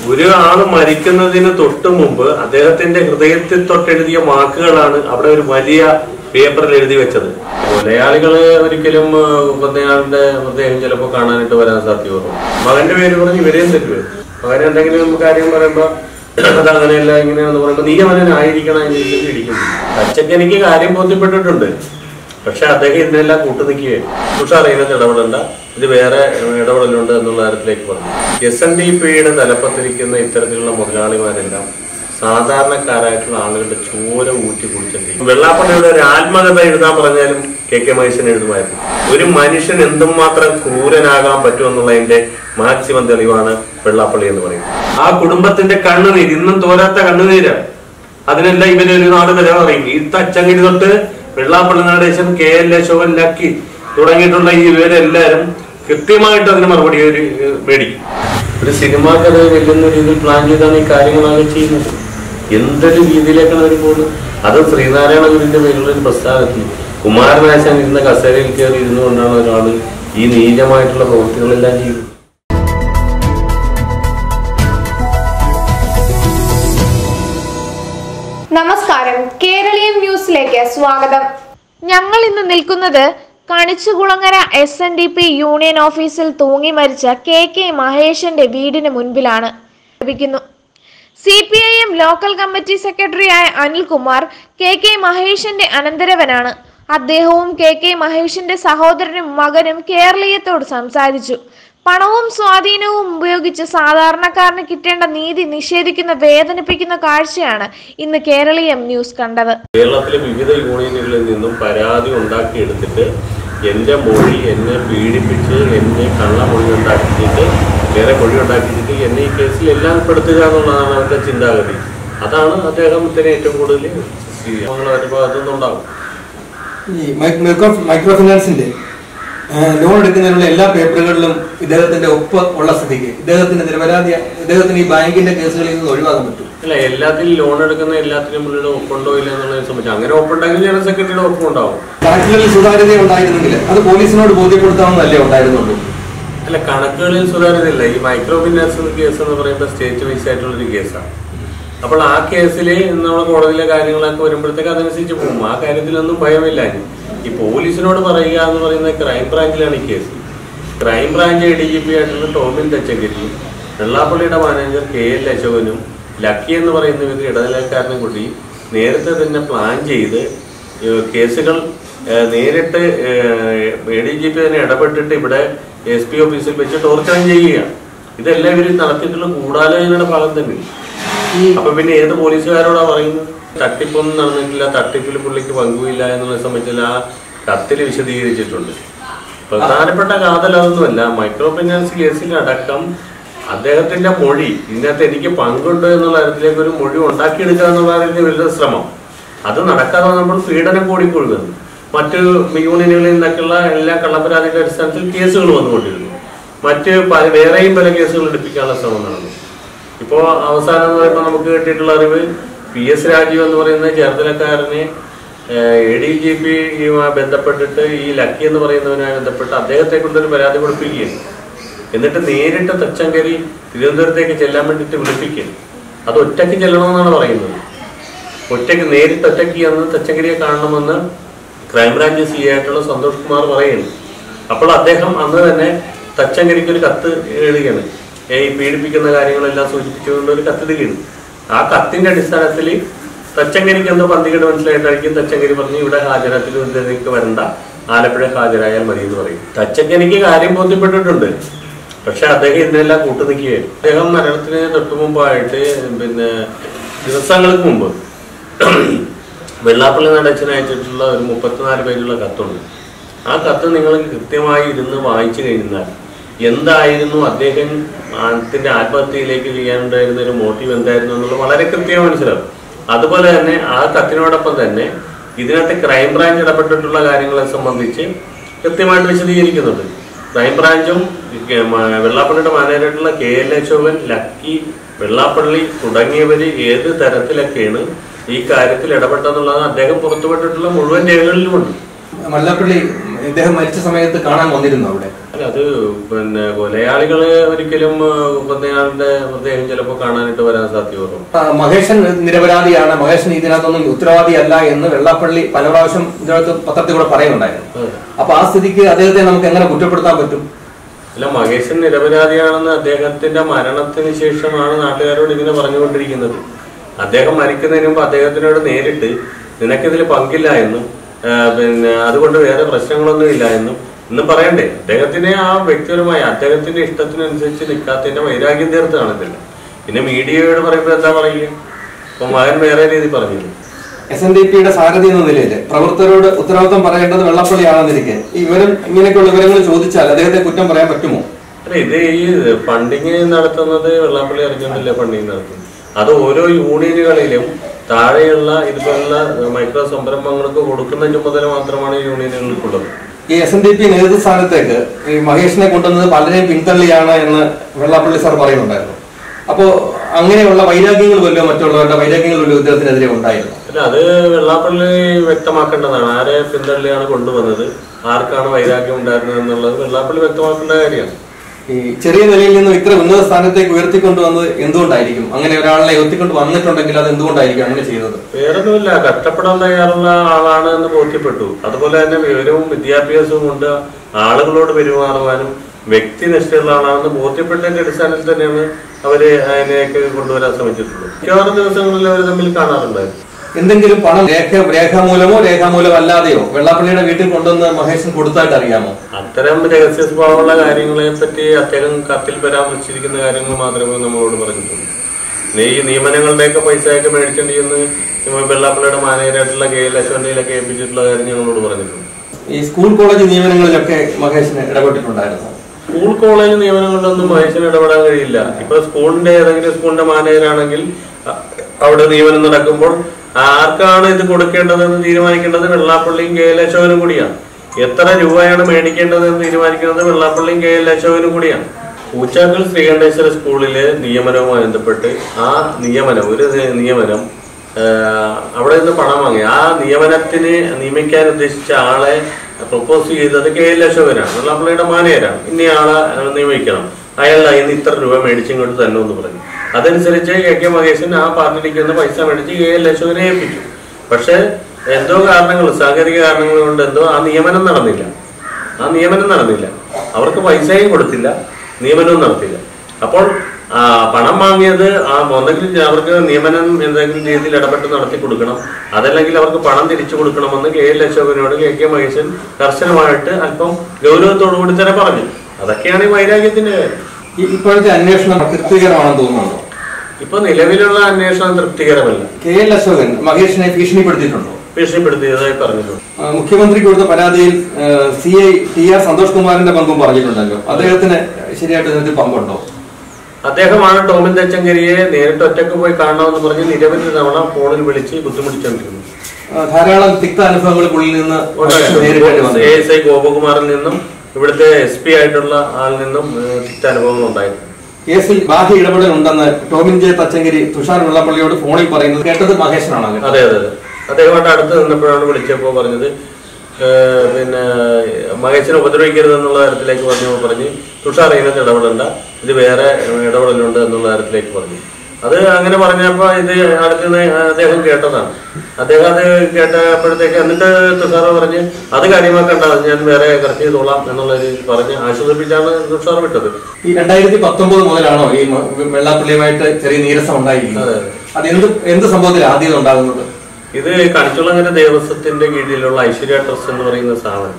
ഒരു ആള് മരിക്കുന്നതിന് തൊട്ട് മുമ്പ് അദ്ദേഹത്തിന്റെ ഹൃദയത്തിൽ തൊട്ടെഴുതിയ വാക്കുകളാണ് അവിടെ ഒരു വലിയ പേപ്പറിൽ എഴുതി വെച്ചത് കൊലയാളികള് ഒരിക്കലും ആ, കൊന്നയാളുടെ ഹൃദയം ചിലപ്പോൾ കാണാനായിട്ട് വരാൻ സാധ്യതയുള്ളൂ മകന്റെ പേര് പറഞ്ഞ് ഇവരെയും തെറ്റുവേ മകൻ എന്തെങ്കിലും കാര്യം പറയുമ്പോ അതങ്ങനെയല്ല ഇങ്ങനെയാണെന്ന് പറയുമ്പോ നീ അവനായിരിക്കണം എന്ന് ചോദിച്ചിട്ട് ഇടിക്കുന്നു അച്ഛക്ക് എനിക്ക് കാര്യം ബോധ്യപ്പെട്ടിട്ടുണ്ട് പക്ഷെ അദ്ദേഹം ഇതിനെല്ലാം കൂട്ടു നിൽക്കുകയും തുഷാർ ഇതിനകത്ത് ഇടപെടണ്ട ഇത് വേറെ ഇടപെടലുണ്ട് എന്നുള്ള കാര്യത്തിലേക്ക് പറഞ്ഞു എസ് എൻ ഡി പിയുടെ തലപ്പത്തിരിക്കുന്ന ഇത്തരത്തിലുള്ള മുതലാളിമാരെല്ലാം സാധാരണക്കാരായിട്ടുള്ള ആളുകളുടെ ചോര ഊറ്റി കുടിച്ചിട്ടുണ്ട് വെള്ളാപ്പള്ളിയുടെ ഒരു ആത്മകഥ എഴുതാൻ പറഞ്ഞാലും കെ കെ മഹേശൻ എഴുതുമായിരുന്നു ഒരു മനുഷ്യൻ എന്തുമാത്രം ക്രൂരനാകാൻ പറ്റുമെന്നുള്ളതിന്റെ മാക്സിമം തെളിവാണ് വെള്ളാപ്പള്ളി എന്ന് പറയുന്നത് ആ കുടുംബത്തിന്റെ കണ്ണുനീര് ഇന്നും തോരാത്ത കണ്ണുനീരാണ് അതിനെല്ലാം ഇവര് ഒരു നാട് വരെ പറയും ഈ തച്ചങ്കിരി തൊട്ട് വെള്ളാപ്പള്ളി നടേശൻ കെ എൽ അശോകൻ ലക്കി തുടങ്ങിയിട്ടുള്ള ഈ ഇവരെല്ലാരും കൃത്യമായിട്ട് അതിന് മറുപടി ഒരു ഏഹ്, മേടിക്കും ഒരു സിനിമാക്കഥ വെല്ലുന്ന രീതിയിൽ പ്ലാൻ ചെയ്താണ് ഈ കാര്യങ്ങളാണ് ചെയ്യുന്നത് എന്തൊരു രീതിയിലേക്കാണ് അവർ പോകുന്നത് അത് ശ്രീനാരായണ ഗുരുവിന്റെ പേരിലുള്ള ഒരു പ്രസ്ഥാനത്തിൽ കുമാരനാശാൻ ഇരുന്ന കസേരയിൽ കയറി ഇരുന്നുകൊണ്ടാണ് ഒരാൾ ഈ നീചമായിട്ടുള്ള പ്രവൃത്തികളെല്ലാം ചെയ്യുന്നത് നമസ്കാരം കേരളീയം ന്യൂസിലേക്ക് സ്വാഗതം ഞങ്ങൾ ഇന്ന് നിൽക്കുന്നത് Kanichukulangara S N D P union ഓഫീസിൽ തൂങ്ങി മരിച്ച കെ കെ മഹേഷന്റെ വീടിന് മുൻപിലാണ് ലഭിക്കുന്നു C P I M local committee സെക്രട്ടറിയായ അനിൽകുമാർ കെ കെ മഹേഷിന്റെ അനന്തരവനാണ് അദ്ദേഹവും കെ കെ മഹേഷിന്റെ സഹോദരനും മകനും കേരളീയത്തോട് സംസാരിച്ചു പണവും സ്വാധീനവും ഉപയോഗിച്ച് സാധാരണക്കാരന് കിട്ടേണ്ട നീതി നിഷേധിക്കുന്ന വേദനിപ്പിക്കുന്ന കാഴ്ചയാണ് ഇന്ന് കേരളീയം ന്യൂസ് കണ്ടത് കേരളത്തിലെ വിവിധ യൂണിയനുകളിൽ നിന്നും പരാതി ഉണ്ടാക്കിയെടുത്തിട്ട് എൻ്റെ മൊഴി എന്നെ പീഡിപ്പിച്ച് എന്നെ കള്ളമൊഴി ഉണ്ടാക്കിയിട്ട് വേറെ മൊഴി ഉണ്ടാക്കിയിട്ട് എന്നെ ഈ കേസിൽ എല്ലാം പെടുത്തുക എന്നുള്ളതാണ് അവരുടെ ചിന്താഗതി അതാണ് അദ്ദേഹത്തിന് ഏറ്റവും കൂടുതൽ അവരുടെ ഭാഗത്തു നിന്നുണ്ടാകും ഈ മൈ- മൈക്രോ മൈക്രോ ഫിനാൻസിന്റെ ആ, ലോൺ എടുക്കുന്നതിനുള്ള എല്ലാ പേപ്പറുകളിലും ഇദ്ദേഹത്തിന്റെ ഒപ്പ് ഉള്ള സ്ഥിതിക്ക് ഇദ്ദേഹത്തിന് നിരപരാധി ഇദ്ദേഹത്തിന് ഈ ബാങ്കിന്റെ കേസുകളിൽ നിന്ന് ഒഴിവാക്കാൻ പറ്റും അല്ല എല്ലാത്തിലും ലോൺ എടുക്കുന്ന എല്ലാത്തിനും പുള്ളിയുടെ ഒപ്പുണ്ടോ ഇല്ല എന്നുള്ളതിനെ സംബന്ധിച്ച് അങ്ങനെ ഒപ്പുണ്ടെങ്കിൽ ജനറൽ സെക്രട്ടറിയുടെ ഒപ്പുണ്ടാവും കണക്കുകളിൽ സുതാര്യത ഉണ്ടായിരുന്നെങ്കിൽ അത് പോലീസിനോട് ബോധ്യപ്പെടുത്താമെന്നല്ലേ ഉണ്ടായിരുന്നുള്ളൂ അല്ല കണക്കുകളിൽ സുതാര്യതയില്ല ഈ മൈക്രോ ഫിനാൻസ് കേസ് എന്ന് പറയുമ്പോൾ സ്റ്റേറ്റ് വൈസ് ആയിട്ടുള്ള ഒരു കേസാണ് അപ്പോൾ ആ കേസിൽ നമ്മുടെ കോടതിയിലെ കാര്യങ്ങളൊക്കെ വരുമ്പോഴത്തേക്ക് അതനുസരിച്ച് പോകും ആ കാര്യത്തിലൊന്നും ഭയമില്ല ഇനി. ഈ പോലീസിനോട് പറയുക എന്ന് പറയുന്നത് ക്രൈം ബ്രാഞ്ചിലാണ് ഈ case crime branch D G P ആയിട്ടുള്ള ടോമിൻ തച്ചങ്കരിയും വെള്ളാപ്പള്ളിയുടെ മാനേജർ കെ എൽ അശോകനും ലക്കി എന്ന് പറയുന്ന ഇവർ ഇടനിലക്കാരനും കൂടി നേരത്തെ തന്നെ പ്ലാൻ ചെയ്ത് ഏഹ് കേസുകൾ ഏഹ് നേരിട്ട് എ ഡി ജി പി തന്നെ ഇടപെട്ടിട്ട് ഇവിടെ എസ് പി ഓഫീസിൽ വെച്ച് ടോർച്ചറിങ് ചെയ്യുകയാണ് ഇതെല്ലാം ഇവർ നടത്തിയിട്ടുള്ള ഗൂഢാലോചനയുടെ ഭാഗം തന്നെ അപ്പൊ പിന്നെ ഏത് പോലീസുകാരോടാ പറയുന്നത് തട്ടിപ്പൊന്നും നടന്നിട്ടില്ല തട്ടിപ്പിൽ പുള്ളിക്ക് പങ്കുമില്ല എന്നുള്ളത് സംബന്ധിച്ചാൽ ആ കത്തിൽ വിശദീകരിച്ചിട്ടുണ്ട് പ്രധാനപ്പെട്ട കാതൽ അതൊന്നുമല്ല മൈക്രോ ഫിനാൻസ് കേസിലടക്കം അദ്ദേഹത്തിന്റെ മൊഴി ഇതിനകത്ത് എനിക്ക് പങ്കുണ്ട് എന്നുള്ള തരത്തിലേക്ക് ഒരു മൊഴി ഉണ്ടാക്കിയെടുക്കുക എന്നുള്ളതാണ് വലിയ ശ്രമം അത് നടക്കാതെ നമ്മൾ പീഡനം കൂടിക്കൊഴുകുന്നു മറ്റ് യൂണിയനുകളിൽ നിന്നൊക്കെയുള്ള എല്ലാ കള്ളപ്പരാതിയുടെ അടിസ്ഥാനത്തിൽ കേസുകൾ വന്നുകൊണ്ടിരുന്നു മറ്റ് പല വേറെയും പല കേസുകൾ എടുപ്പിക്കാനുള്ള ശ്രമം നടന്നു ഇപ്പോൾ അവസാനം എന്ന് പറയുമ്പോൾ നമുക്ക് കിട്ടിയിട്ടുള്ള അറിവ് പി എസ് രാജീവ് എന്ന് പറയുന്ന ചേർത്തലക്കാരനെ എ ഡി ജി പി ബന്ധപ്പെട്ടിട്ട് ഈ ലക്കി എന്ന് പറയുന്നവനുമായി ബന്ധപ്പെട്ട് അദ്ദേഹത്തെ കൊണ്ടൊരു പരാതി കൊടുപ്പിക്കുകയാണ് എന്നിട്ട് നേരിട്ട് തച്ചങ്കരി തിരുവനന്തപുരത്തേക്ക് ചെല്ലാൻ വേണ്ടിയിട്ട് വിളിപ്പിക്കുകയാണ് അത് ഒറ്റയ്ക്ക് ചെല്ലണമെന്നാണ് പറയുന്നത് ഒറ്റയ്ക്ക് നേരിട്ട് ഒറ്റയ്ക്ക് ചെന്ന് തച്ചങ്കരിയെ കാണണമെന്ന് ക്രൈംബ്രാഞ്ച് സി ആയിട്ടുള്ള സന്തോഷ് കുമാർ പറയുന്നു അപ്പോൾ അദ്ദേഹം അന്ന് തന്നെ തച്ചങ്കരിക്ക് ഒരു കത്ത് എഴുതുകയാണ് ഏ, ഈ പീഡിപ്പിക്കുന്ന കാര്യങ്ങളെല്ലാം സൂചിപ്പിച്ചുകൊണ്ട് ഒരു കത്ത് എഴുതുകയാണ് ആ കത്തിന്റെ അടിസ്ഥാനത്തിൽ തച്ചങ്കരിക്ക് എന്തോ പന്തികേട് മനസ്സിലായിട്ടായിരിക്കും തച്ചങ്കരി പറഞ്ഞു ഇവിടെ ഹാജരാ തിരുവനന്തപുരത്തേക്ക് വരണ്ട ആലപ്പുഴ ഹാജരായാൽ മതി എന്ന് പറയും തച്ചങ്കരിക്ക് കാര്യം ബോധ്യപ്പെട്ടിട്ടുണ്ട് പക്ഷെ അദ്ദേഹം ഇതിനെല്ലാം കൂട്ടു നിൽക്കുകയായിരുന്നു അദ്ദേഹം മരണത്തിന് തൊട്ടു മുമ്പായിട്ട് പിന്നെ ദിവസങ്ങൾക്ക് മുമ്പ് വെള്ളാപ്പള്ളി നടച്ചന് അയച്ചിട്ടുള്ള ഒരു മുപ്പത്തിനാല് പേജുള്ള കത്തുണ്ട് ആ കത്ത് നിങ്ങൾ കൃത്യമായി ഇരുന്ന് വായിച്ചു കഴിഞ്ഞാൽ എന്തായിരുന്നു അദ്ദേഹം അദ്ദേഹത്തിന്റെ ആത്മഹത്യയിലേക്ക് ചെയ്യാനുണ്ടായിരുന്ന ഒരു മോട്ടീവ് എന്തായിരുന്നു എന്നുള്ളത് വളരെ കൃത്യമായി മനസ്സിലാവും അതുപോലെ തന്നെ ആ കത്തിനോടൊപ്പം തന്നെ ഇതിനകത്ത് ക്രൈംബ്രാഞ്ച് ഇടപെട്ടിട്ടുള്ള കാര്യങ്ങളെ സംബന്ധിച്ച് കൃത്യമായിട്ട് വിശദീകരിക്കുന്നുണ്ട് ക്രൈംബ്രാഞ്ചും വെള്ളാപ്പള്ളിയുടെ മാനേജറായിട്ടുള്ള കെ എൽ അശോകൻ ലക്കി വെള്ളാപ്പള്ളി തുടങ്ങിയവര് ഏത് തരത്തിലൊക്കെയാണ് ഈ കാര്യത്തിൽ ഇടപെട്ടെന്നുള്ളത് അദ്ദേഹം പുറത്തുവിട്ടിട്ടുള്ള മുഴുവൻ രേഖകളിലുമുണ്ട് മല്ലാപ്പള്ളി ഇദ്ദേഹം മരിച്ച സമയത്ത് കാണാൻ വന്നിരുന്നു അവിടെ അല്ല അത് പിന്നെ കൊലയാളികള് ഒരിക്കലും ആ, കൊന്നയാളുടെ മൃതദേഹം ചിലപ്പോൾ കാണാനായിട്ട് വരാൻ സാധ്യതയുള്ളൂ ആ, മഹേഷൻ നിരപരാധിയാണ് മഹേഷൻ ഇതിനകത്തൊന്നും ഉത്തരവാദിയല്ല എന്ന് വെള്ളാപ്പള്ളി പല പ്രാവശ്യം ഇതിനകത്ത് പത്രത്തിൽ കൂടെ പറയുന്നുണ്ടായിരുന്നു അതെ. അപ്പൊ ആ സ്ഥിതിക്ക് അദ്ദേഹത്തെ നമുക്ക് എങ്ങനെ കുറ്റപ്പെടുത്താൻ പറ്റും അല്ല മഹേശൻ നിരപരാധിയാണെന്ന് അദ്ദേഹത്തിന്റെ മരണത്തിന് ശേഷമാണ് നാട്ടുകാരോട് ഇങ്ങനെ പറഞ്ഞുകൊണ്ടിരിക്കുന്നത് അദ്ദേഹം മരിക്കുന്നതിന് മുമ്പ് അദ്ദേഹത്തിനോട് നേരിട്ട് നിനക്കിതിൽ പങ്കില്ല എന്നും ആ, പിന്നെ അതുകൊണ്ട് വേറെ പ്രശ്നങ്ങളൊന്നും ഇല്ല എന്നും ഇന്നും പറയണ്ടേ അദ്ദേഹത്തിനെ ആ വ്യക്തിപരമായി അദ്ദേഹത്തിന്റെ ഇഷ്ടത്തിനനുസരിച്ച് നിൽക്കാത്തതിന്റെ വൈരാഗ്യം തീർത്ത് കാണത്തില്ല പിന്നെ മീഡിയയോട് പറയുമ്പോൾ എന്താ പറയുക ഇപ്പൊ മകൻ വേറെ രീതി പറഞ്ഞില്ല എസ് എൻ ഡി പിയുടെ സാരഥി എന്ന നിലയിൽ പ്രവർത്തകരോട് ഉത്തരവാദിത്വം പറയേണ്ടത് വെള്ളപ്പള്ളിയാണെന്നിരിക്കെ ഈ വിവരം ഇങ്ങനെയൊക്കെയുള്ള വിവരങ്ങൾ ചോദിച്ചാൽ അദ്ദേഹത്തെ കുറ്റം പറയാൻ പറ്റുമോ അല്ല ഇത് ഈ ഫണ്ടിങ് നടത്തുന്നത് വെള്ളാപ്പള്ളി അറിഞ്ഞിട്ടില്ല ഫണ്ടിങ് നടത്തുന്നത് അത് ഓരോ യൂണിയനുകളിലും താഴെയുള്ള ഇതുപോലുള്ള മൈക്രോ സംരംഭങ്ങൾക്ക് കൊടുക്കുന്ന ചുമതല മാത്രമാണ് ഈ യൂണിയനുകൾക്കുള്ളത് ഈ എസ് എൻ ഡി പി നേതൃസ്ഥാനത്തേക്ക് ഈ മഹേഷിനെ കൊണ്ടുവന്നത് പലരെയും പിന്തള്ളിയാണ് എന്ന് വെള്ളാപ്പള്ളി സാർ പറയുന്നുണ്ടായിരുന്നു അപ്പോ അങ്ങനെയുള്ള വൈരാഗ്യങ്ങൾ വല്ലതും മറ്റുള്ളവരുടെ വൈരാഗ്യങ്ങൾ വല്ലതും ഇദ്ദേഹത്തിനെതിരെ ഉണ്ടായിരുന്നു അല്ല അത് വെള്ളാപ്പള്ളി വ്യക്തമാക്കേണ്ടതാണ് ആരെ പിന്തള്ളിയാണ് കൊണ്ടുവന്നത് ആർക്കാണ് വൈരാഗ്യം ഉണ്ടായിരുന്നത് എന്നുള്ളത് വെള്ളാപ്പള്ളി വ്യക്തമാക്കേണ്ട കാര്യമാണ് ഈ ചെറിയ നിലയിൽ നിന്നും ഇത്ര ഉന്നത സ്ഥാനത്തേക്ക് ഉയർത്തിക്കൊണ്ടുവന്നത് എന്തുകൊണ്ടായിരിക്കും അങ്ങനെ ഒരാളെ ഉയർത്തിക്കൊണ്ട് വന്നിട്ടുണ്ടെങ്കിൽ അത് എന്തുകൊണ്ടായിരിക്കും അങ്ങനെ ചെയ്തത് വേറൊന്നുമില്ല കഷ്ടപ്പെടാൻ തയ്യാറുള്ള ആളാണ് എന്ന് ബോധ്യപ്പെട്ടു അതുപോലെ തന്നെ വിവരവും വിദ്യാഭ്യാസവും കൊണ്ട് ആളുകളോട് പെരുമാറുവാനും വ്യക്തിനിഷ്ഠയുള്ള ആളാണെന്ന് ബോധ്യപ്പെട്ടതിന്റെ അടിസ്ഥാനത്തിൽ തന്നെയാണ് അവര് അതിനെയൊക്കെ കൊണ്ടുവരാൻ ശ്രമിച്ചിട്ടുള്ളത് മിക്കവാറും ദിവസങ്ങളിൽ അവർ തമ്മിൽ കാണാറുണ്ടായിരുന്നു എന്തെങ്കിലും പണം രേഖ രേഖാമൂലമോ രേഖാമൂലമല്ലാതെയോ വെള്ളാപ്പള്ളിയുടെ വീട്ടിൽ കൊണ്ടുവന്ന് മഹേഷൻ കൊടുത്തായിട്ട് അറിയാമോ അത്തരം രഹസ്യ സ്വഭാവമുള്ള കാര്യങ്ങളെ പറ്റി അദ്ദേഹം കത്തിൽ പരാമർശിച്ചിരിക്കുന്ന കാര്യങ്ങൾ മാത്രമേ നമ്മളോട് പറഞ്ഞിട്ടുള്ളൂ നീ ഈ നിയമനങ്ങളുടെയൊക്കെ പൈസയൊക്കെ മേടിച്ചിട്ട് ചെന്ന് വെള്ളാപ്പള്ളിയുടെ മാനേജരായിട്ടുള്ള കെ എൽ അശ്വന്റെയിലൊക്കെ ഏൽപ്പിച്ചിട്ടുള്ള കാര്യം ഞങ്ങളോട് പറഞ്ഞിട്ടുണ്ട് ഈ സ്കൂൾ കോളേജ് നിയമനങ്ങളിലൊക്കെ മഹേഷിന് ഇടപെട്ടിട്ടുണ്ടായിരുന്നു സ്കൂൾ കോളേജ് നിയമനങ്ങളിലൊന്നും മഹേശന് ഇടപെടാൻ കഴിയില്ല ഇപ്പൊ സ്കൂളിന്റെ ഏതെങ്കിലും സ്കൂളിന്റെ മാനേജരാണെങ്കിൽ അ- അവിടെ നിയമനം നടക്കുമ്പോൾ ആർക്കാണ് ഇത് കൊടുക്കേണ്ടതെന്ന് തീരുമാനിക്കേണ്ടത് വെള്ളാപ്പള്ളിയും കെ എൽ അശോകനും കൂടിയാണ് എത്ര രൂപയാണ് മേടിക്കേണ്ടതെന്ന് തീരുമാനിക്കുന്നത് വെള്ളാപ്പള്ളിയും കെ എൽ അശോകനും കൂടിയാണ് പൂച്ചാക്കൽ ശ്രീകണ്ഠേശ്വര സ്കൂളിലെ നിയമനവുമായി ബന്ധപ്പെട്ട് ആ നിയമനം ഒരു നി- നിയമനം ആഹ് അവിടെ നിന്ന് പണം വാങ്ങി ആ നിയമനത്തിന് നിയമിക്കാൻ ഉദ്ദേശിച്ച ആളെ പ്രപ്പോസ് ചെയ്തത് കെ എൽ അശോകനാണ് വെള്ളാപ്പള്ളിയുടെ മാനേജരാണ് ഇനി ആളെ അഹ് നിയമിക്കണം അയാളുടെ കയ്യിൽ നിന്ന് ഇത്ര രൂപ മേടിച്ചിങ്ങോട്ട് തന്നെ എന്ന് പറഞ്ഞു അതനുസരിച്ച് എ കെ മഹേശൻ ആ പാർട്ടിക്ക് നിന്ന് പൈസ മേടിച്ച് കെ എൽ അശോകനെ ഏൽപ്പിച്ചു പക്ഷെ എന്തോ കാരണങ്ങൾ സാങ്കേതിക കാരണങ്ങൾ കൊണ്ട് എന്തോ ആ നിയമനം നടന്നില്ല ആ നിയമനം നടന്നില്ല അവർക്ക് പൈസയും കൊടുത്തില്ല നിയമനവും നടത്തില്ല അപ്പോൾ ആ, പണം വാങ്ങിയത് ആ ഒന്നെങ്കിൽ അവർക്ക് നിയമനം എന്തെങ്കിലും രീതിയിൽ ഇടപെട്ട് നടത്തി കൊടുക്കണം അതല്ലെങ്കിൽ അവർക്ക് പണം തിരിച്ചു കൊടുക്കണമെന്ന് കെ എൽ അശോകനോട് കെ കെ മഹേശൻ കർശനമായിട്ട് അല്പം ഗൗരവത്തോടു കൂടി തന്നെ പറഞ്ഞു അതൊക്കെയാണ് ഈ വൈരാഗ്യത്തിന്റെ കാര്യം ഈ ഇപ്പോഴത്തെ അന്വേഷണം തൃപ്തികരമാണെന്ന് തോന്നുന്നുണ്ടോ ഇപ്പൊ നിലവിലുള്ള അന്വേഷണം തൃപ്തികരമല്ല കെ എൽ അശോകൻ മഹേഷിനെ ഭീഷണിപ്പെടുത്തിയിട്ടുണ്ടോ ഭീഷണിപ്പെടുത്തിയതായി പറഞ്ഞിട്ടുണ്ട് ആ, മുഖ്യമന്ത്രിക്ക് കൊടുത്ത പരാതിയിൽ C I T R Santhosh കുമാറിന്റെ പങ്കും പറഞ്ഞിട്ടുണ്ടല്ലോ അദ്ദേഹത്തിന് ശരിയായിട്ട് ഇതിനകത്ത് പങ്കുണ്ടോ അദ്ദേഹമാണ് ടോമിൻ തച്ചങ്കരിയെ നേരിട്ട് ഒറ്റക്ക് പോയി കാണണമെന്ന് പറഞ്ഞ് നിരവധി തവണ ഫോണിൽ വിളിച്ച് ബുദ്ധിമുട്ടിച്ചുകൊണ്ടിരുന്നു ആ, ധാരാളം തിക്ത അനുഭവങ്ങൾ പുള്ളിൽ നിന്ന് നേരിടേണ്ടി വന്നു എ എസ് ഐ ഗോപകുമാറിൽ നിന്നും ഇവിടുത്തെ എസ് പി ആയിട്ടുള്ള ആളിൽ നിന്നും ഏഹ്, തിക്ത അനുഭവങ്ങൾ ഉണ്ടായിരുന്നു കേസിൽ ബാഹ്യ ഇടപെടൽ ഉണ്ടെന്ന് ടോമിൻ ജെ തച്ചങ്കരി തുഷാർ വെള്ളപ്പള്ളിയോട് ഫോണിൽ പറയുന്നത് കേട്ടത് മഹേഷനാണ് കേട്ടോ. അതെ അതെ അതെ അദ്ദേഹമായിട്ട് അടുത്ത് നിന്നപ്പോഴാണ് വിളിച്ചപ്പോൾ പറഞ്ഞത് ഏഹ്, പിന്നെ മഹേശനെ ഉപദ്രവിക്കരുത് എന്നുള്ള തരത്തിലേക്ക് പറഞ്ഞു പറഞ്ഞ് തുഷാർ ഇതിനകത്ത് ഇടപെടണ്ട ഇത് വേറെ ഏഹ്, ഇടപെടലുണ്ട് എന്നുള്ള തരത്തിലേക്ക് പറഞ്ഞു അത് അങ്ങനെ പറഞ്ഞപ്പോൾ ഇത് അടുത്ത് നിന്ന് അദ്ദേഹം കേട്ടതാണ് അദ്ദേഹം അത് കേട്ടപ്പോഴത്തേക്ക് എന്നിട്ട് തുഷാർ പറഞ്ഞ് അത് കാര്യമാക്കണ്ട അത് ഞാൻ വേറെ കറക്റ്റ് ചെയ്തോളാം എന്നുള്ള രീതിയിൽ പറഞ്ഞ് ആശ്വസിപ്പിച്ചാണ് തുഷാർ വിട്ടത് ഈ രണ്ടായിരത്തി പത്തൊമ്പത് മുതലാണോ ഈ മ- വെള്ളാപ്പള്ളിയുമായിട്ട് ചെറിയ നീരസം ഉണ്ടായിരിക്കുന്നത് അതെ. അത് എന്ത് എന്ത് സംഭവത്തിൽ ആദ്യം ഉണ്ടാകുന്നത് ഇത് കണിച്ചുളങ്ങര ദേവസ്വത്തിന്റെ കീഴിലുള്ള ഐശ്വര്യ ട്രസ്റ്റ് എന്ന് പറയുന്ന സ്ഥാപനം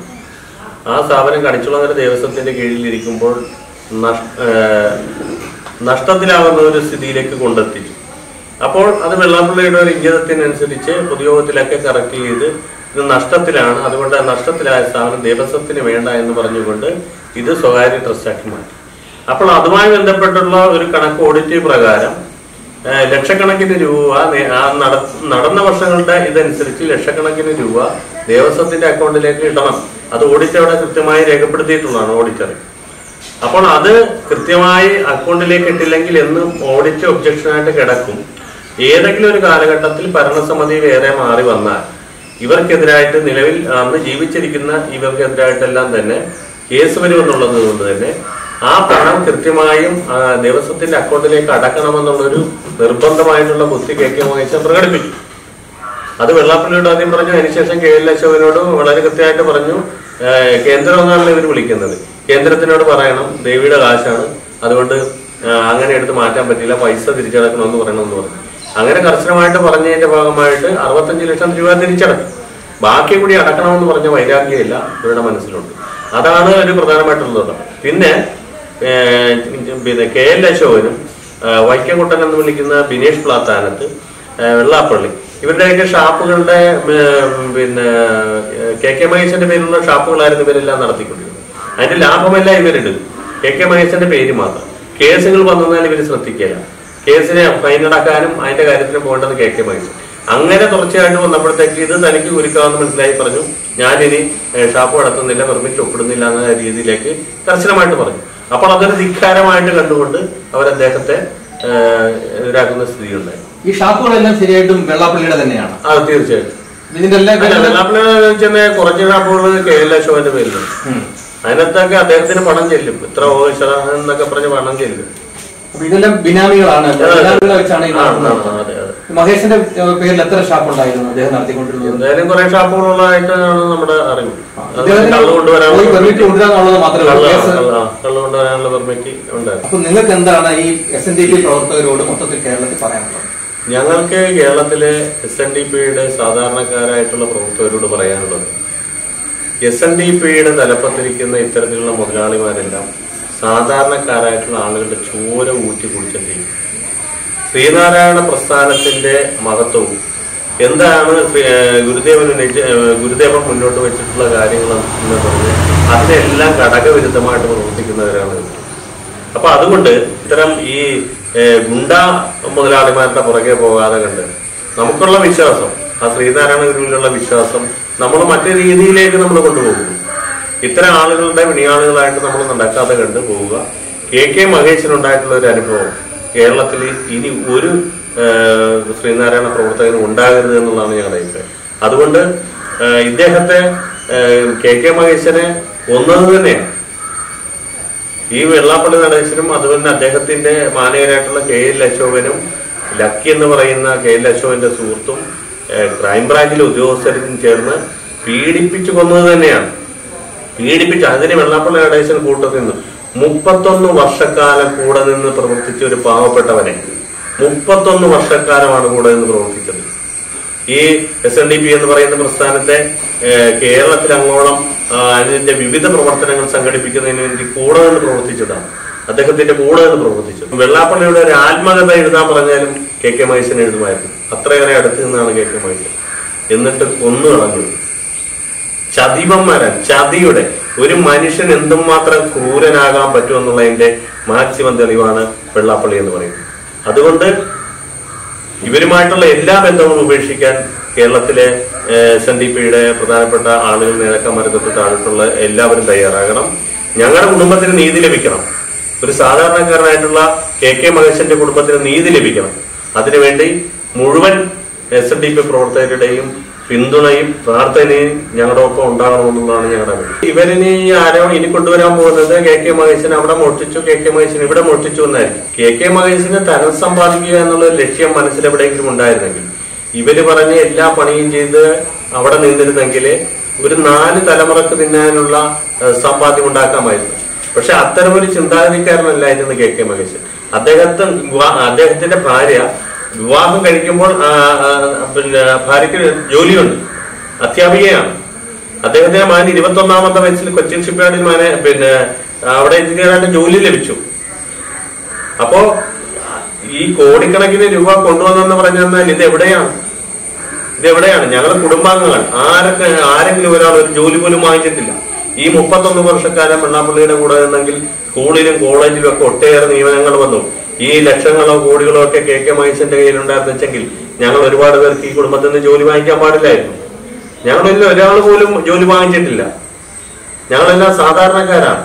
ആ സ്ഥാപനം കണിച്ചുളങ്ങര ദേവസ്വത്തിന്റെ കീഴിലിരിക്കുമ്പോൾ നഷ്- ഏഹ് നഷ്ടത്തിലാവുന്ന ഒരു സ്ഥിതിയിലേക്ക് കൊണ്ടെത്തിച്ചു അപ്പോൾ അത് വെള്ളാപ്പള്ളിയുടെ ഒരു ഇംഗിതത്തിനനുസരിച്ച് പൊതുയോഗത്തിലൊക്കെ കറക്റ്റ് ചെയ്ത് ഇത് നഷ്ടത്തിലാണ് അതുകൊണ്ട് ആ നഷ്ടത്തിലായ സ്ഥാപനം ദേവസ്വത്തിന് വേണ്ട എന്ന് പറഞ്ഞുകൊണ്ട് ഇത് സ്വകാര്യ ട്രസ്റ്റാക്കി മാറ്റി അപ്പോൾ അതുമായി ബന്ധപ്പെട്ടുള്ള ഒരു കണക്ക് ഓഡിറ്റ് പ്രകാരം ഏഹ് ലക്ഷക്കണക്കിന് രൂപ നേ- ആ നട- നടന്ന വർഷങ്ങളുടെ ഇതനുസരിച്ച് ലക്ഷക്കണക്കിന് രൂപ ദേവസ്വത്തിന്റെ അക്കൗണ്ടിലേക്ക് ഇടണം അത് ഓഡിറ്റ് അവിടെ കൃത്യമായി രേഖപ്പെടുത്തിയിട്ടുള്ളതാണ് ഓഡിറ്റർ അപ്പോൾ അത് കൃത്യമായി അക്കൗണ്ടിലേക്ക് ഇട്ടില്ലെങ്കിൽ എന്ന് ഓഡിറ്റ് ഒബ്ജക്ഷനായിട്ട് കിടക്കും ഏതെങ്കിലും ഒരു കാലഘട്ടത്തിൽ ഭരണസമിതി വേറെ മാറി വന്നാൽ ഇവർക്കെതിരായിട്ട് നിലവിൽ അന്ന് ജീവിച്ചിരിക്കുന്ന ഇവർക്കെതിരായിട്ടെല്ലാം തന്നെ കേസ് വരുമെന്നുള്ളത് കൊണ്ട് തന്നെ ആ പണം കൃത്യമായും ആ, ദേവസ്വത്തിന്റെ അക്കൗണ്ടിലേക്ക് അടക്കണമെന്നുള്ളൊരു നിർബന്ധമായിട്ടുള്ള ബുദ്ധി കെ കെ മഹേശൻ പ്രകടിപ്പിച്ചു അത് വെള്ളാപ്പള്ളിയോട് ആദ്യം പറഞ്ഞു അതിനുശേഷം കെ എൽ അശോകനോട് വളരെ കൃത്യമായിട്ട് പറഞ്ഞു ഏഹ് കേന്ദ്രം എന്നാണല്ലോ ഇവർ വിളിക്കുന്നത് കേന്ദ്രത്തിനോട് പറയണം ദേവിയുടെ കാശാണ് അതുകൊണ്ട് ആ, അങ്ങനെ എടുത്ത് മാറ്റാൻ പറ്റില്ല പൈസ തിരിച്ചടക്കണമെന്ന് പറയണമെന്ന് പറഞ്ഞു അങ്ങനെ കർശനമായിട്ട് പറഞ്ഞതിന്റെ ഭാഗമായിട്ട് അറുപത്തഞ്ച് ലക്ഷം രൂപ തിരിച്ചടക്കും ബാക്കി കൂടി അടക്കണമെന്ന് പറഞ്ഞ വൈരാഗ്യമില്ല ഇവരുടെ മനസ്സിലുണ്ട് അതാണ് ഒരു പ്രധാനമായിട്ടുള്ളത് പിന്നെ ഏഹ് പിന്നെ കെ എൽ അശോകനും ആ, വൈക്കംകുട്ടൻ എന്ന് വിളിക്കുന്ന ബിനേഷ് പ്ലാത്താനത്ത് ആ, വെള്ളാപ്പള്ളി ഇവരുടെയൊക്കെ ഷാപ്പുകളുടെ ഉം, പിന്നെ കെ കെ മഹേശന്റെ പേരിലുള്ള ഷാപ്പുകളായിരുന്നു ഇവരെല്ലാം നടത്തിക്കൊണ്ടിരുന്നത് അതിന്റെ ലാഭമെല്ലാം ഇവരെടുക്കും കെ കെ മഹേശന്റെ പേര് മാത്രം കേസുകൾ വന്നാൽ ഇവർ ശ്രദ്ധിക്കില്ല കേസിനെ ഫൈനടക്കാനും അതിന്റെ കാര്യത്തിന് പോകേണ്ടത് കെ കെ മഹേശൻ അങ്ങനെ തുടർച്ചയായിട്ട് വന്നപ്പോഴത്തേക്ക് ഇത് തനിക്ക് കുരുക്കാമെന്ന് മനസ്സിലായി പറഞ്ഞു ഞാനിനി ഏഹ്, ഷാപ്പ് നടത്തുന്നില്ല പെർമിറ്റ് ഒപ്പിടുന്നില്ല എന്ന രീതിയിലേക്ക് കർശനമായിട്ട് പറഞ്ഞു അപ്പോൾ അതൊരു ധിക്കാരമായിട്ട് കണ്ടുകൊണ്ട് അവർ അദ്ദേഹത്തെ ഏഹ്, ഇതാക്കുന്ന സ്ഥിതിയുണ്ടായി ഈ ഷാപ്പുകളെല്ലാം ശരിയായിട്ടും വെള്ളാപ്പള്ളിയുടെ തന്നെയാണ് അത് തീർച്ചയായിട്ടും ഇതിന്റെ എല്ലാ അല്ല, വെള്ളാപ്പള്ളി ചെന്ന കുറച്ച് ഷാപ്പുകൾ കെ എൽ അശോകന്റെ പേരിലുണ്ട് ഉം. അതിനകത്തൊക്കെ അദ്ദേഹത്തിന് പണം ചെല്ലും ഇത്ര ശതമാനം എന്നൊക്കെ പറഞ്ഞ് പണം ചെല്ലും അപ്പൊ ഇതെല്ലാം ബിനാമികളാണ് ബിനാമികളെ വെച്ചാണ് ഈ ആ, ആ, നടത്തുന്നത്. ആ, അതെ അതെ മഹേഷിന്റെ ഏഹ്, പേരിൽ എത്ര ഷാപ്പ് ഉണ്ടായിരുന്നു അദ്ദേഹം നടത്തിക്കൊണ്ടിരുന്നത് എന്തായാലും കുറെ ഷാപ്പുകളുള്ളതായിട്ടാണ് നമ്മുടെ അറിവ് അത് ഇദ്ദേഹത്തിന് കള്ള് പോയി കൊണ്ടുവരാനുള്ള പെർമിറ്റ് കൊണ്ടുവരാന്നുള്ളത് മാത്രമേ ഉള്ളൂ കേസ് കള്ള് കൊണ്ടുവരാനുള്ള പെർമിറ്റ് ഉണ്ടായിരുന്നു അപ്പൊ നിങ്ങൾക്ക് എന്താണ് ഈ എസ് എൻ ഡി പി പ്രവർത്തകരോട് മൊത്തത്തിൽ കേരളത്തിൽ പറയാനുള്ളത് ഞങ്ങൾക്ക് കേരളത്തിലെ എസ് എൻ ഡി പിയുടെ സാധാരണക്കാരായിട്ടുള്ള പ്രവർത്തകരോട് പറയാനുള്ളത് എസ് എൻ ഡി പിയുടെ തലപ്പത്തിരിക്കുന്ന ഇത്തരത്തിലുള്ള മുതലാളിമാരെല്ലാം സാധാരണക്കാരായിട്ടുള്ള ആളുകളുടെ ചോര ഊറ്റി കുടിച്ചിട്ടിരിക്കും ശ്രീനാരായണ പ്രസ്ഥാനത്തിന്റെ മഹത്വവും എന്താണ് ശ്രീ- ഏഹ് ഗുരുദേവൻ ഉന്നയിച്ച- ഏഹ് ഗുരുദേവൻ മുന്നോട്ട് വെച്ചിട്ടുള്ള കാര്യങ്ങൾ എന്ന് പറഞ്ഞ് അതിനെല്ലാം ഘടകവിരുദ്ധമായിട്ട് പ്രവർത്തിക്കുന്നവരാണ് ഇവർ. അപ്പൊ അതുകൊണ്ട് ഇത്തരം ഈ ഏഹ്, ഗുണ്ട മുതലാളിമാരുടെ പുറകെ പോകാതെ കണ്ട് നമുക്കുള്ള വിശ്വാസം ആ ശ്രീനാരായണ ഗുരുവിലുള്ള വിശ്വാസം നമ്മൾ മറ്റു രീതിയിലേക്ക് നമ്മൾ കൊണ്ടുപോകും ഇത്തരം ആളുകളുടെ വിണിയാളുകളായിട്ട് നമ്മൾ നടക്കാതെ കണ്ട് പോവുക കെ കെ മഹേശനുണ്ടായിട്ടുള്ള ഒരു അനുഭവം കേരളത്തിൽ ഇനി ഒരു ഏഹ്, ശ്രീനാരായണ പ്രവർത്തകനും ഉണ്ടാകരുത് എന്നുള്ളതാണ് ഞങ്ങളുടെ അഭിപ്രായം അതുകൊണ്ട് ഏഹ്, ഇദ്ദേഹത്തെ ഏഹ്, കെ കെ മഹേശനെ ഒന്നത് തന്നെയാണ് ഈ വെള്ളാപ്പള്ളി നടേശനും അതുപോലെ അദ്ദേഹത്തിന്റെ മാനേജരായിട്ടുള്ള കെ എൽ അശോകനും ലക്കി എന്ന് പറയുന്ന കെ എൽ അശോകന്റെ സുഹൃത്തും ഏഹ്, ക്രൈംബ്രാഞ്ചിലെ ഉദ്യോഗസ്ഥരും ചേർന്ന് പീഡിപ്പിച്ചു കൊന്നത് തന്നെയാണ് പീഡിപ്പിച്ച് അതിന് വെള്ളാപ്പള്ളി നടേശൻ കൂട്ടത്തിൽ നിന്ന് മുപ്പത്തൊന്ന് വർഷക്കാലം കൂടെ നിന്ന് പ്രവർത്തിച്ച ഒരു പാവപ്പെട്ടവനെ മുപ്പത്തൊന്ന് വർഷക്കാലമാണ് കൂടെ നിന്ന് പ്രവർത്തിച്ചത് ഈ എസ് എൻ ഡി പി എന്ന് പറയുന്ന പ്രസ്ഥാനത്തെ ഏഹ്, കേരളത്തിൽ അങ്ങോളം ആ, അതിന്റെ വിവിധ പ്രവർത്തനങ്ങൾ സംഘടിപ്പിക്കുന്നതിന് വേണ്ടി കൂടെ നിന്ന് പ്രവർത്തിച്ചതാണ് അദ്ദേഹത്തിന്റെ കൂടെ നിന്ന് പ്രവർത്തിച്ചത് വെള്ളാപ്പള്ളിയുടെ ഒരു ആത്മകഥ എഴുതാൻ പറഞ്ഞാലും കെ കെ മഹേശൻ എഴുതുമായിരുന്നു അത്രയേറെ അടുത്ത് നിന്നാണ് കെ കെ മഹേശൻ എന്നിട്ട് കൊന്നു കളഞ്ഞു ചതിവന്മാരാണ് ചതിയുടെ ഒരു മനുഷ്യൻ എന്തുമാത്രം ക്രൂരനാകാൻ പറ്റുമെന്നുള്ളതിന്റെ മാക്സിമം തെളിവാണ് വെള്ളാപ്പള്ളി എന്ന് പറയുന്നത് അതുകൊണ്ട് ഇവരുമായിട്ടുള്ള എല്ലാ ബന്ധവും ഉപേക്ഷിക്കാൻ കേരളത്തിലെ എസ് എൻ ഡി പിയുടെ പ്രധാനപ്പെട്ട ആളുകൾ നേതാക്കന്മാരെ തൊട്ട് താഴോട്ടുള്ള എല്ലാവരും തയ്യാറാകണം ഞങ്ങളുടെ കുടുംബത്തിന് നീതി ലഭിക്കണം ഒരു സാധാരണക്കാരനായിട്ടുള്ള കെ കെ മഹേശന്റെ കുടുംബത്തിന് നീതി ലഭിക്കണം അതിനുവേണ്ടി മുഴുവൻ എസ് എൻ ഡി പി പ്രവർത്തകരുടെയും പിന്തുണയും പ്രാർത്ഥനയും ഞങ്ങളുടെ ഒപ്പം ഉണ്ടാകണമെന്നുള്ളതാണ് ഞങ്ങളുടെ അഭിപ്രായം ഇവരിനി ആരോ ഇനി കൊണ്ടുവരാൻ പോകുന്നത് കെ കെ മഹേശൻ അവിടെ മോഷ്ടിച്ചു കെ കെ മഹേശൻ ഇവിടെ മോഷ്ടിച്ചു എന്നായിരിക്കും കെ കെ മഹേശന് ധനം സമ്പാദിക്കുക എന്നുള്ള ഒരു ലക്ഷ്യം മനസ്സിൽ എവിടെയെങ്കിലും ഉണ്ടായിരുന്നെങ്കിൽ ഇവര് പറഞ്ഞ എല്ലാ പണിയും ചെയ്ത് അവിടെ നിന്നിരുന്നെങ്കിൽ ഒരു നാല് തലമുറക്ക് തിന്നാനുള്ള ഏഹ്, സമ്പാദ്യം ഉണ്ടാക്കാമായിരുന്നു പക്ഷെ അത്തരമൊരു ചിന്താഗതിക്കാരനല്ലായിരുന്നു കെ കെ മഹേശൻ അദ്ദേഹത്തെ വിവാ- അദ്ദേഹത്തിന്റെ ഭാര്യ വിവാഹം കഴിക്കുമ്പോൾ ആ, ആ, പിന്നെ ഭാര്യയ്ക്ക് ജോലിയുണ്ട് അധ്യാപികയാണ് അദ്ദേഹത്തിന്റെ മകൻ ഇരുപത്തി ഒന്നാമത്തെ വയസ്സിൽ കൊച്ചിൻ ഷിപ്പ്യാർഡിൽ മാനെ പിന്നെ അവിടെ എഞ്ചിനീയറായിട്ട് ജോലി ലഭിച്ചു അപ്പോ ഈ കോടിക്കണക്കിന് രൂപ കൊണ്ടുവന്നെന്ന് പറഞ്ഞു തന്നാൽ ഇത് എവിടെയാണ് ഇത് എവിടെയാണ് ഞങ്ങളുടെ കുടുംബാംഗങ്ങൾ ആരൊക്കെ ആരെങ്കിലും ഒരാൾ ഒരു ജോലി പോലും വാങ്ങിച്ചിട്ടില്ല ഈ മുപ്പത്തൊന്ന് വർഷക്കാലം വെള്ളാപ്പള്ളിയുടെ കൂടെ നിന്നെങ്കിൽ സ്കൂളിലും കോളേജിലും ഒക്കെ ഒട്ടേറെ നിയമനങ്ങൾ വന്നു ഈ ലക്ഷങ്ങളോ കോടികളോ ഒക്കെ കെ കെ മഹേശന്റെ കയ്യിലുണ്ടായിരുന്നു വെച്ചെങ്കിൽ ഞങ്ങൾ ഒരുപാട് പേർക്ക് ഈ കുടുംബത്തിൽ നിന്ന് ജോലി വാങ്ങിക്കാൻ പാടില്ലായിരുന്നു ഞങ്ങളെല്ലാം ഒരാൾ പോലും ജോലി വാങ്ങിച്ചിട്ടില്ല ഞങ്ങളെല്ലാം സാധാരണക്കാരാണ്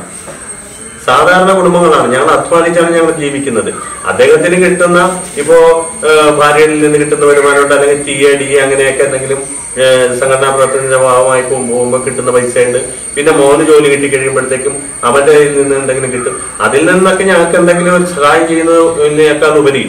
സാധാരണ കുടുംബങ്ങളാണ് ഞങ്ങൾ അധ്വാനിച്ചാണ് ഞങ്ങൾ ജീവിക്കുന്നത് അദ്ദേഹത്തിന് കിട്ടുന്ന ഇപ്പോ ഏഹ്, ഭാര്യയിൽ നിന്ന് കിട്ടുന്ന വരുമാനമുണ്ട് അല്ലെങ്കിൽ ടി എ ഡി എ അങ്ങനെയൊക്കെ എന്തെങ്കിലും ഏഹ്, സംഘടനാ പ്രവർത്തനത്തിന്റെ ഭാഗമായി പോ- പോകുമ്പോൾ കിട്ടുന്ന പൈസയുണ്ട് പിന്നെ മോന് ജോലി കിട്ടി കഴിയുമ്പോഴത്തേക്കും അവന്റെ കയ്യിൽ നിന്ന് എന്തെങ്കിലും കിട്ടും അതിൽ നിന്നൊക്കെ ഞങ്ങൾക്ക് എന്തെങ്കിലും ഒരു സഹായം ചെയ്യുന്നതിനേക്കാൾ ഉപരി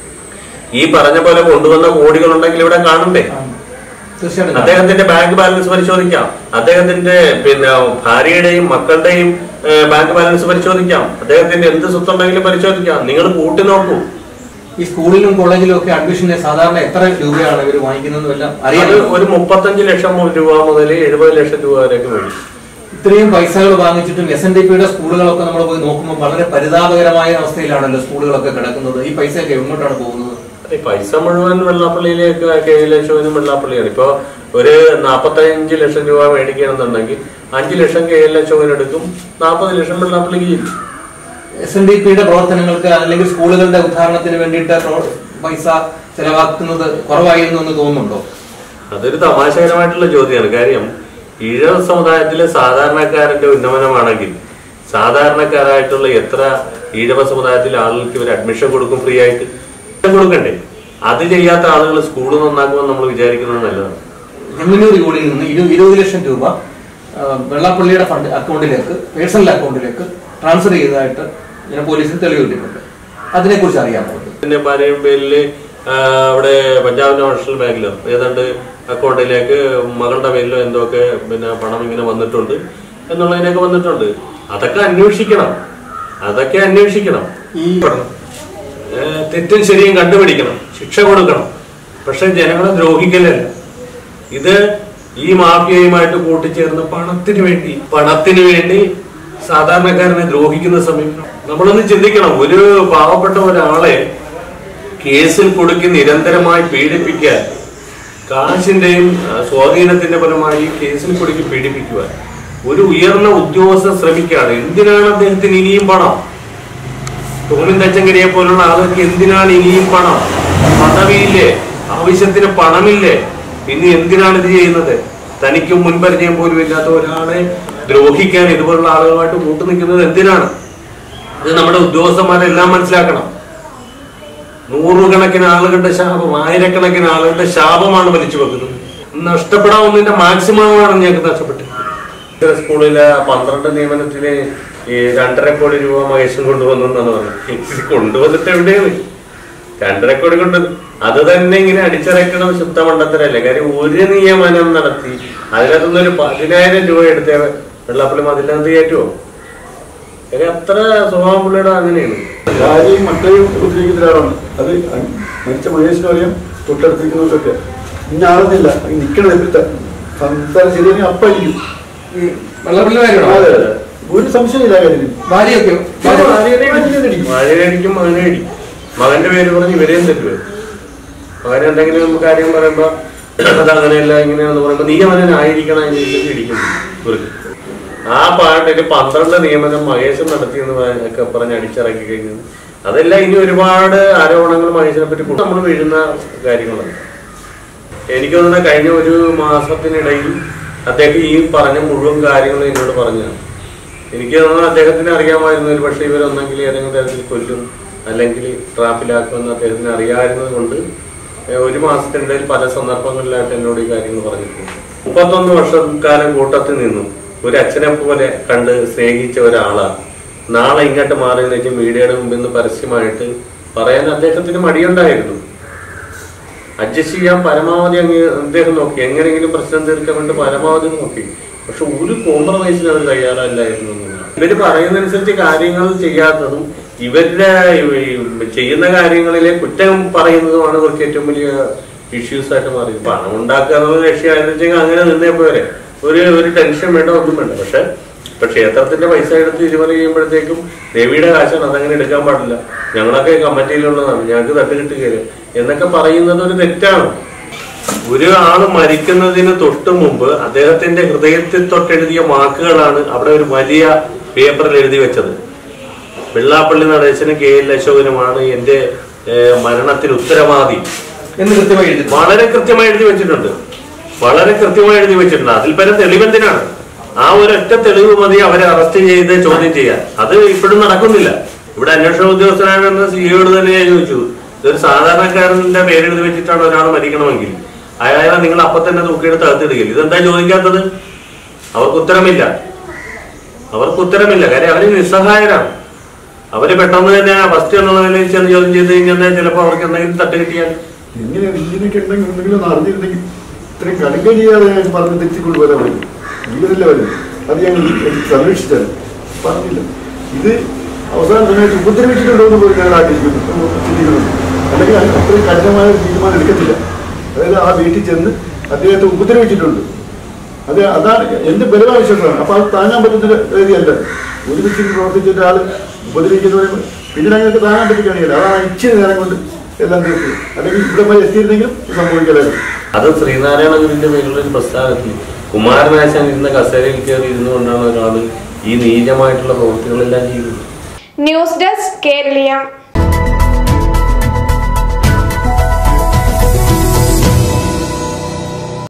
ഈ പറഞ്ഞ പോലെ കൊണ്ടുവന്ന കോടികളുണ്ടെങ്കിൽ ഇവിടെ കാണണ്ടേ തീർച്ചയായിട്ടും അദ്ദേഹത്തിന്റെ ബാങ്ക് ബാലൻസ് പരിശോധിക്കാം അദ്ദേഹത്തിന്റെ പിന്നെ ഭാര്യയുടെയും മക്കളുടെയും ഏഹ്, ബാങ്ക് ബാലൻസ് പരിശോധിക്കാം അദ്ദേഹത്തിന്റെ എന്ത് സ്വത്തുണ്ടെങ്കിലും പരിശോധിക്കാം നിങ്ങൾ കൂട്ടി നോക്കൂ ഈ സ്കൂളിലും കോളേജിലും ഒക്കെ അഡ്മിഷന് സാധാരണ എത്ര രൂപയാണ് ഇവർ വാങ്ങിക്കുന്നതെന്നും എല്ലാം അത് അറിയാം ഒരു മുപ്പത്തഞ്ച് ലക്ഷം രൂപ മുതൽ എഴുപത് ലക്ഷം രൂപ വരെയൊക്കെ വേണം ഇത്രയും പൈസകൾ വാങ്ങിച്ചിട്ടും എസ് എൻ ഡി പിയുടെ സ്കൂളുകളൊക്കെ നമ്മൾ പോയി നോക്കുമ്പോൾ വളരെ പരിതാപകരമായ അവസ്ഥയിലാണല്ലോ സ്കൂളുകളൊക്കെ കിടക്കുന്നത് ഈ പൈസയൊക്കെ എങ്ങോട്ടാണ് പോകുന്നത് ഈ പൈസ മുഴുവൻ വെള്ളാപ്പള്ളിയിലേക്ക് കെ ലക്ഷവും വെള്ളാപ്പള്ളിയാണ് ഇപ്പൊ ഒരു നാപ്പത്തഞ്ച് ലക്ഷം രൂപ മേടിക്കുകയാണെന്നുണ്ടെങ്കിൽ അഞ്ച് ലക്ഷം കെ എൽ ലക്ഷവും എടുക്കും നാൽപ്പത് ലക്ഷം വെള്ളാപ്പള്ളിക്ക് ചെയ്യും എസ് എൻ ഡി പിയുടെ പ്രവർത്തനങ്ങൾക്ക് അല്ലെങ്കിൽ സ്കൂളുകളുടെ ഉദ്ഘാടനത്തിന് വേണ്ടിയിട്ട് പ്രവർ- പൈസ ചെലവാക്കുന്നത് കുറവായിരുന്നു എന്ന് തോന്നുന്നുണ്ടോ അതൊരു തമാശകരമായിട്ടുള്ള ചോദ്യമാണ് കാര്യം ഈഴവ സമുദായത്തിലെ സാധാരണക്കാരന്റെ ഉന്നമനമാണെങ്കിൽ സാധാരണക്കാരായിട്ടുള്ള എത്ര ഈഴവ സമുദായത്തിലെ ആളുകൾക്ക് ഇവർ അഡ്മിഷൻ കൊടുക്കും ഫ്രീ ആയിട്ട് കൊടുക്കണ്ടേ അത് ചെയ്യാത്ത ആളുകൾ സ്കൂൾ നന്നാക്കുമെന്ന് നമ്മൾ വിചാരിക്കുന്നത് നല്ലതാണ് ചെങ്ങന്നൂർ യൂണിയിൽ നിന്ന് ഇരു- ഇരുപത് ലക്ഷം രൂപ ആ, വെള്ളാപ്പള്ളിയുടെ ഫണ്ട് അക്കൗണ്ടിലേക്ക് പേഴ്സണൽ അക്കൗണ്ടിലേക്ക് ട്രാൻസ്ഫർ ചെയ്തതായിട്ട് ഞാൻ പോലീസിന് തെളിവ് കിട്ടിയിട്ടുണ്ട് അതിനെക്കുറിച്ച് അറിയാമോ പിന്നെ ഭാര്യയും പേരില് ആ, അവിടെ പഞ്ചാബ് നാഷണൽ ബാങ്കിലോ ഏതാണ്ട് അക്കൗണ്ടിലേക്ക് മകളുടെ പേരിലോ എന്തോ ഒക്കെ പിന്നെ പണം ഇങ്ങനെ വന്നിട്ടുണ്ട് എന്നുള്ളതിനൊക്കെ വന്നിട്ടുണ്ട് അതൊക്കെ അന്വേഷിക്കണം അതൊക്കെ അന്വേഷിക്കണം ഈ ഏ, തെറ്റും ശരിയും കണ്ടുപിടിക്കണം ശിക്ഷ കൊടുക്കണം പക്ഷെ ജനങ്ങളെ ദ്രോഹിക്കലല്ല ഇത് ഈ മാഫിയയുമായിട്ട് കൂട്ടിച്ചേർന്ന് പണത്തിന് വേണ്ടി പണത്തിന് വേണ്ടി സാധാരണക്കാരനെ ദ്രോഹിക്കുന്ന സമയം നമ്മളൊന്ന് ചിന്തിക്കണം ഒരു പാവപ്പെട്ട ഒരാളെ കേസിൽ കൊടുക്കി നിരന്തരമായി പീഡിപ്പിക്കാൻ കാശിന്റെയും ആ, സ്വാധീനത്തിന്റെ ഫലമായി കേസിൽ കൊടുക്കി പീഡിപ്പിക്കുവാൻ ഒരു ഉയർന്ന ഉദ്യോഗസ്ഥൻ ശ്രമിക്കുകയാണ് എന്തിനാണ് അദ്ദേഹത്തിന് ഇനിയും പണം ടോമിൻ തച്ചങ്കരിയെ പോലുള്ള ആളുകൾക്ക് എന്തിനാണ് ഇനിയും പണം പദവിയില്ലേ ആവശ്യത്തിന് പണമില്ലേ പിന്നെ എന്തിനാണ് ഇത് ചെയ്യുന്നത് തനിക്കും മുൻപരിചയം പോലും ഇല്ലാത്ത ഒരാളെ ദ്രോഹിക്കാൻ ഇതുപോലുള്ള ആളുകളുമായിട്ട് കൂട്ടുനിൽക്കുന്നത് എന്തിനാണ് ഇത് നമ്മുടെ ഉദ്യോഗസ്ഥന്മാരെല്ലാം മനസ്സിലാക്കണം നൂറുകണക്കിന് ആളുകളുടെ ശാപം ആയിരക്കണക്കിന് ആളുകളുടെ ശാപമാണ് വലിച്ചു വെക്കുന്നത് നഷ്ടപ്പെടാവുന്നതിന്റെ മാക്സിമമാണ് ഞങ്ങൾക്ക് നഷ്ടപ്പെട്ടത് സ്കൂളിലെ പന്ത്രണ്ട് നിയമനത്തില് ഈ രണ്ടര കോടി രൂപ മഹേഷൻ കൊണ്ടുവന്നു എന്നാണ് പറഞ്ഞത് ഇത് കൊണ്ടുവന്നിട്ട് എവിടെയാണ് രണ്ടര കോടി കൊണ്ട് അത് തന്നെ ഇങ്ങനെ അടിച്ചിറക്കണം ശുദ്ധ മണ്ടത്തരല്ലേ കാര്യം ഒരു നിയമനം നടത്തി അതിനകത്തുനിന്ന് ഒരു പതിനായിരം രൂപ എടുത്ത വെള്ളാപ്പള്ളി മതിലകത്ത് കയറ്റുമോ കാര്യം അത്ര സ്വഭാവം പുള്ളിയുടെ അങ്ങനെയാണ് ഭാര്യയും മക്കളെയും ഉപദ്രവിക്കുന്ന ഒരാളാണ് അത് മരിച്ച മഹേഷിനും അറിയാം തൊട്ടടുത്തിരിക്കുന്നവർക്കൊക്കെ ഇന്ന ആളെന്നില്ല നിൽക്കണത് എപ്പോഴത്തെ സംസാരം ശരിയാണെങ്കിൽ അപ്പായിരിക്കും ഈ വെള്ളപ്പള്ളി കാര്യമാണോ അതെ അതെ ഒരു സംശയമില്ല ആ കാര്യത്തിൽ ഭാര്യയൊക്കെ വാഴയടിക്കും മകനെ അടിക്കും മകന്റെ പേര് പറഞ്ഞ് ഇവരെയും തെറ്റുവേ മകൻ എന്തെങ്കിലും കാര്യം പറയുമ്പോ അത് അങ്ങനെയല്ല ഇങ്ങനെയാണെന്ന് പറയുമ്പോ നീ അവനായിരിക്കണം അതിലേക്ക് ഇടിക്കും ഇവർക്ക് ആ പാട്ടില് പന്ത്രണ്ട് നിയമനം മഹേശൻ നടത്തി എന്ന് പറ- ഒക്കെ പറഞ്ഞ് അടിച്ചിറക്കി കഴിഞ്ഞു അതെല്ലാം ഇനി ഒരുപാട് ആരോപണങ്ങൾ മഹേശനെ പറ്റി നമ്മൾ വീഴുന്ന കാര്യങ്ങളാണ് എനിക്ക് തോന്നുന്ന കഴിഞ്ഞ ഒരു മാസത്തിനിടയിൽ അദ്ദേഹം ഈ പറഞ്ഞ മുഴുവൻ കാര്യങ്ങളും എന്നോട് പറഞ്ഞതാണ് എനിക്ക് തോന്നുന്നു അദ്ദേഹത്തിന് അറിയാമായിരുന്നു ഒരു പക്ഷേ ഇവരൊന്നെങ്കിൽ ഏതെങ്കിലും തരത്തിൽ കൊല്ലും അല്ലെങ്കിൽ ട്രാപ്പിലാക്കുമെന്ന് അദ്ദേഹത്തിന് അറിയാമായിരുന്നത് കൊണ്ട് ഏഹ് ഒരു മാസത്തിനിടയിൽ പല സന്ദർഭങ്ങളിലായിട്ട് എന്നോട് ഈ കാര്യങ്ങൾ പറഞ്ഞിട്ടുണ്ട് മുപ്പത്തൊന്ന് വർഷക്കാലം കൂട്ടത്തിൽ നിന്നും ഒരു അച്ഛനെ പോലെ കണ്ട് സ്നേഹിച്ച ഒരാളാണ് നാളെ ഇങ്ങോട്ട് മാറി നിൽക്കും മീഡിയയുടെ മുമ്പിൽ നിന്ന് പരസ്യമായിട്ട് പറയാൻ അദ്ദേഹത്തിന് മടിയുണ്ടായിരുന്നു അഡ്ജസ്റ്റ് ചെയ്യാൻ പരമാവധി അങ്ങ് അദ്ദേഹം നോക്കി എങ്ങനെയെങ്കിലും പ്രശ്നം തീർക്കാൻ വേണ്ടി പരമാവധി നോക്കി പക്ഷെ ഒരു കോംപ്രമൈസിന് അവർ തയ്യാറല്ലായിരുന്നു എന്നുള്ളതാണ്. ഇവര് പറയുന്നതനുസരിച്ച് കാര്യങ്ങൾ ചെയ്യാത്തതും ഇവരുടെ ഈ ചെയ്യുന്ന കാര്യങ്ങളിലെ കുറ്റം പറയുന്നതുമാണ് ഇവർക്ക് ഏറ്റവും വലിയ ഇഷ്യൂസ് ആയിട്ട് മാറിയത് പണം ഉണ്ടാക്കുക എന്നുള്ള ലക്ഷ്യമായിരുന്നു വെച്ചെങ്കിൽ അങ്ങനെ നിന്നേ പോരെ ഒരു ഒരു ടെൻഷൻ വേണ്ട ഒന്നും വേണ്ട പക്ഷെ ഇപ്പൊ ക്ഷേത്രത്തിന്റെ പൈസ എടുത്ത് ഇരുമല ചെയ്യുമ്പോഴത്തേക്കും ദേവിയുടെ കാശാണ് അതങ്ങനെ എടുക്കാൻ പാടില്ല ഞങ്ങളൊക്കെ കമ്മിറ്റിയിലുള്ളതാണ് ഞങ്ങൾക്ക് തട്ട് കിട്ടുകയില്ല എന്നൊക്കെ പറയുന്നത് ഒരു തെറ്റാണ് ഒരു ആള് മരിക്കുന്നതിന് തൊട്ട് മുമ്പ് അദ്ദേഹത്തിന്റെ ഹൃദയത്തിൽ തൊട്ടെഴുതിയ വാക്കുകളാണ് അവിടെ ഒരു വലിയ പേപ്പറിൽ എഴുതി വെച്ചത് വെള്ളാപ്പള്ളി നടേശനും കെ എൽ അശോകനുമാണ് എന്റെ ഏഹ്, മരണത്തിന് ഉത്തരവാദി എന്ന് കൃത്യമായി എഴുതി വളരെ കൃത്യമായി എഴുതി വെച്ചിട്ടുണ്ട് വളരെ കൃത്യമായി എഴുതി വെച്ചിട്ടുണ്ട് അതിൽ പരം തെളിവെന്തിനാണ് ആ ഒരൊറ്റ തെളിവ് മതി അവരെ അറസ്റ്റ് ചെയ്ത് ചോദ്യം ചെയ്യാൻ അത് ഇപ്പോഴും നടക്കുന്നില്ല ഇവിടെ അന്വേഷണ ഉദ്യോഗസ്ഥനാണെന്ന് സിഇയോട് തന്നെ ഞാൻ ചോദിച്ചു ഇതൊരു സാധാരണക്കാരന്റെ പേരെഴുതി വെച്ചിട്ടാണ് ഒരാൾ മരിക്കണമെങ്കിൽ അയാളെ നിങ്ങൾ അപ്പൊ തന്നെ തൂക്കിയെടുത്ത് അകത്തിടുകയില്ല ഇതെന്താ ചോദിക്കാത്തത് അവർക്ക് ഉത്തരമില്ല അവർക്ക് ഉത്തരമില്ല കാര്യം അവര് നിസ്സഹായരാണ് അവര് പെട്ടെന്ന് തന്നെ ഫസ്റ്റ് എന്നുള്ള നിലയിൽ ചെന്ന് ചോദ്യം ചെയ്ത് കഴിഞ്ഞാൽ ചിലപ്പോൾ അവർക്ക് എന്തെങ്കിലും തട്ട് കിട്ടിയാൽ ഇങ്ങനെ ഇങ്ങനെയൊക്കെ ഉണ്ടെങ്കിൽ എന്തെങ്കിലും ഒന്ന് അറിഞ്ഞിരുന്നെങ്കിൽ ഇത്രയും കടുങ്കടിയാണ് ഞാൻ പറഞ്ഞ് തെറ്റിക്കൊണ്ട് വരാൻ പറ്റും ഇവരല്ല വരും അത് ഞങ്ങൾ സംരക്ഷിച്ചാൽ പറഞ്ഞില്ല ഇത് അവസാന സമയത്ത് ഉപദ്രവിച്ചിട്ടുണ്ടോ എന്ന് പോലും ഞങ്ങൾ ആഗ്രഹിക്കുന്നു ചിന്തിക്കുന്നു അല്ലെങ്കിൽ അത് അത്രയും കഠിനമായ ഒരു തീരുമാനം എടുക്കത്തില്ല അതായത് ആ വീട്ടിൽ ചെന്ന് അദ്ദേഹത്തെ ഉപദ്രവിച്ചിട്ടുണ്ട് അത് അതാണ് എന്റെ ബലമായ വിശ്വാസമാണ് അപ്പൊ അത് താങ്ങാൻ പറ്റുന്ന രീതിയല്ല ഒരുമിച്ച് പ്രവർത്തിച്ച ഒരാൾ ഉപദ്രവിക്കുന്നവരെ പിന്നീട് ഞങ്ങൾക്ക് താങ്ങാൻ പറ്റിക്കാണില്ല അതാണ് ഇച്ചിരി നേരം കൊണ്ട് എല്ലാം തീർത്തത് അല്ലെങ്കിൽ ഇവിടെ വരെ എത്തിയിരുന്നെങ്കിലും സംഭവിക്കലായിരുന്നു അത് ശ്രീനാരായണ ഗുരുവിന്റെ പേരിലുള്ള ഒരു പ്രസ്ഥാനത്തിൽ കുമാരനാശാൻ ഇരുന്ന കസേരയിൽ കയറി ഇരുന്നുകൊണ്ടാണ് ഒരാൾ ഈ നീചമായിട്ടുള്ള പ്രവൃത്തികളെല്ലാം ചെയ്തത് ന്യൂസ് ഡെസ്ക് കേരളീയം